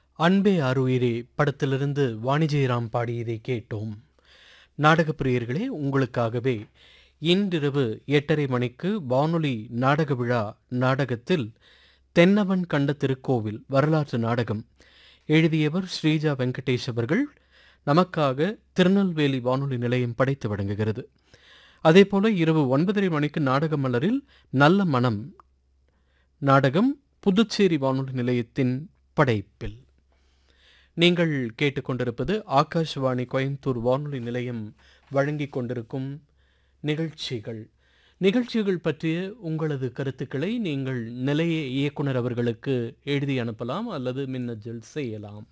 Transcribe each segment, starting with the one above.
அன்பே ஆருயிரே படத்திலிருந்து வாணிஜெயராம் பாடியதை கேட்டோம் நாடகப் பிரியர்களே உங்களுக்காகவே இன்றிரவு எட்டரை மணிக்கு வானொலி நாடக விழா நாடகத்தில் தென்னவன் கண்ட திருக்கோவில் வரலாற்று நாடகம் எழுதியவர் ஸ்ரீஜா வெங்கடேஷ் அவர்கள் நமக்காக திருநெல்வேலி வானொலி நிலையம் படைத்து வழங்குகிறது அதேபோல இரவு ஒன்பதரை மணிக்கு நாடக மலரில் நல்ல மனம் நாடகம் புதுச்சேரி வானொலி நிலையத்தின் படைப்பில் நீங்கள் கேட்டுக்கொண்டிருப்பது ஆகாஷ்வாணி கோயம்புத்தூர் வானொலி நிலையம் வழங்கிக் கொண்டிருக்கும் நிகழ்ச்சிகள் நிகழ்ச்சிகள் பற்றிய உங்களது கருத்துக்களை நீங்கள் நிலைய இயக்குனர் அவர்களுக்கு எழுதி அனுப்பலாம் அல்லது மின்னஞ்சல் செய்யலாம்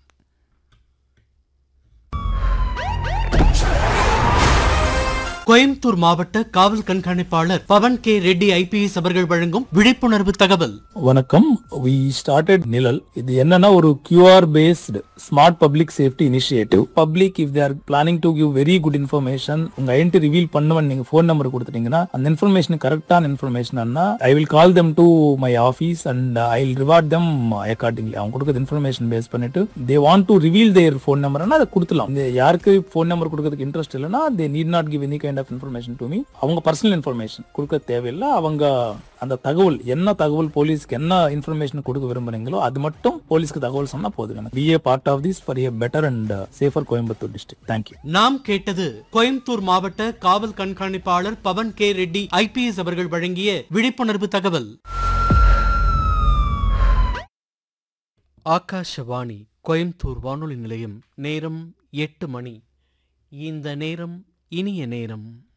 கோயம்புத்தூர் மாவட்ட காவல் கண்காணிப்பாளர் பவன் கே ரெட்டி ஐபிஎஸ் அவர்கள் வழங்கும் விழிப்புணர்வு தகவல் வணக்கம் வி ஸ்டார்டட் நிழல் இது என்னன்னா ஒரு QR based smart public safety initiative public if they're planning to give very good information உங்க ஐடென்டி ரிவீல் பண்ணுவன் நீங்க ஃபோன் நம்பர் கொடுத்துட்டீங்கன்னா அந்த இன்ஃபர்மேஷன் கரெக்டான information I will call them to my office and I will reward them accordingly அவங்க கொடுக்குற information base பண்ணிட்டு they want to reveal their phone நம்பர்னா அதை கொடுத்துலாம் இந்த யாருக்கு ஃபோன் நம்பர் கொடுக்கறதுக்கு இன்ட்ரெஸ்ட் இல்லைன்னா they need not give any kind of information to me அவங்க பர்சனல் இன்ஃபர்மேஷன் கொடுக்க தேவையில்லை அவங்க அந்த தகவல் என்ன தகவல் போலீஸ்க்கு என்ன இன்ஃபர்மேஷன் கொடுக்க விரும்புறீங்களோ அது மட்டும் போலீஸ்க்கு தகவல் சொன்னா போதும் எனக்கு be a part of this for a better and safer Coimbatore district thank you நாம் கேட்டது கோயம்புத்தூர் மாவட்ட காவல் கண்காணிப்பாளர் பவன் கே ரெட்டி ஐபிஎஸ் அவர்கள் வழங்கிய விழிப்புணர்வு தகவல் ஆகாஷவாணி கோயம்புத்தூர் வானொலி நிலையம் நேரம் எட்டு மணி இந்த நேரம் இனிய நேரம்